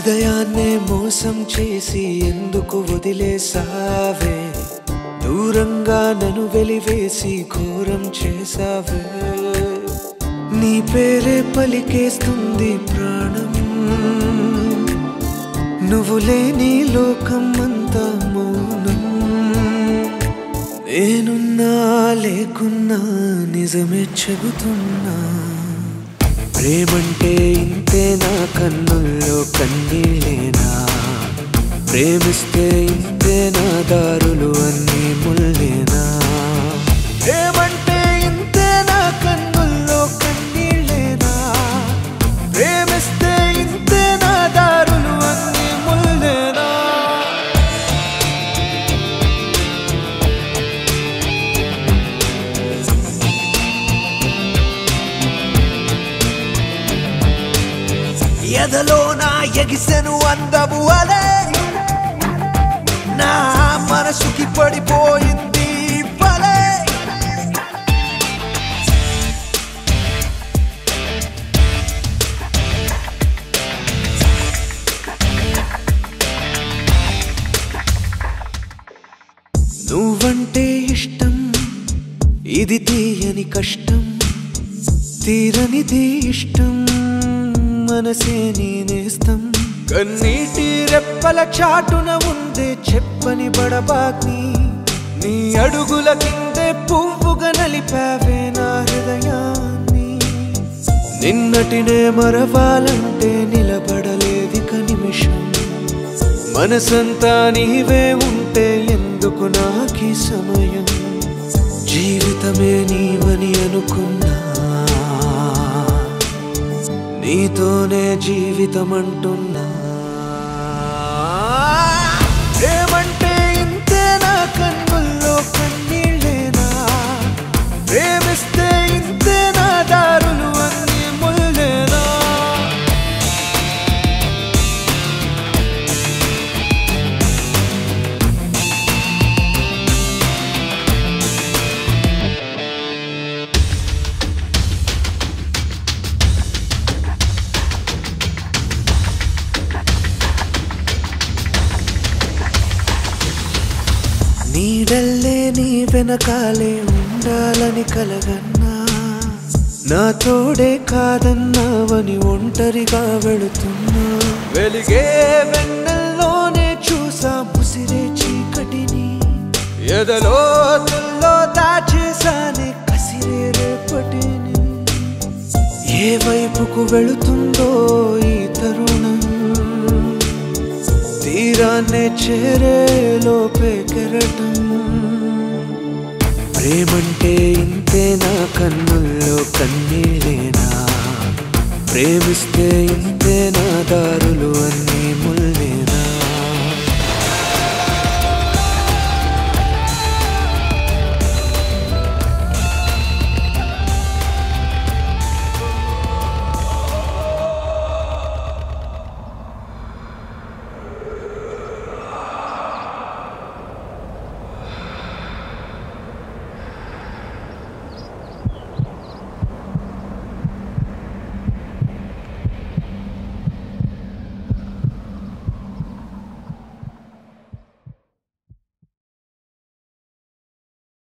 హృదయాన్నే మోసం చేసి ఎందుకు వదిలేసావే దూరంగా నన్ను వెలివేసి ఘోరం చేసావే నీ పేరే పలికేస్తుంది ప్రాణం నువ్వు లేని లోకం అంతా మౌనం నేనున్నా లేకున్నా నిజమే చెబుతున్నా ప్రేమంటే ఇంతే నా కన్నుల్లో కన్నీళ్ళేనా ప్రేమిస్తే ఇంతే నా దారులు అన్నీ ముల్లేనా ప్రేమంటే ఇంతే నా కన్నుల్లో కన్నీళ్ళేనా ప్రేమిస్తే ఇంతే నా దారులు అన్నీ ముల్లేనా ఎదలో నా ఎగిసెను అందము అలే నా మనసుకి పడిపోయింది పలే నువ్వంటే ఇష్టం ఇది తీయని కష్టం తీరనిది ఇష్టం మనసే నేనేస్తం కన్నీటి రెప్పల చాటున ఉందే చెప్పని బడబాగ్ని నీ అడుగుల కిందే పువ్వుగా నలిపావే నా హృదయాన్ని నిన్నటినే మరవాలంటే నిలబడలేదిక నిమిషం మనసంతా నీవే ఉంటే ఎందుకు నాకీ సమయం జీవితమే నీవని అనుకున్నా నీతోనే జీవితం అంటున్నా ప్రేమంటే ఇంతే నా కన్నుల్లో కన్నీళ్ళేనా ప్రేమిస్తే ఇంతే నా దారులు అన్నీ ముల్లేనా నీడల్లే నీ వెనకాలే ఉండాలని కలగన్నా నా తోడే కాదన్నావని ఒంటరిగా వెళుతున్నా వెలిగే వెన్నెల్లోనే చూసా ముసిరే చీకటిని ఎదలో తుల్లో దాచేసానే కసిరే రేపటిని ఏ వైపుకు వెళుతుందో ఈ తరుణం తీరాన్నే చేరే లోపే కెరటం ప్రేమంటే ఇంతే నా కన్నుల్లో కన్నీళ్ళేనా ప్రేమిస్తే ఇంతే నా దారులు అన్నీ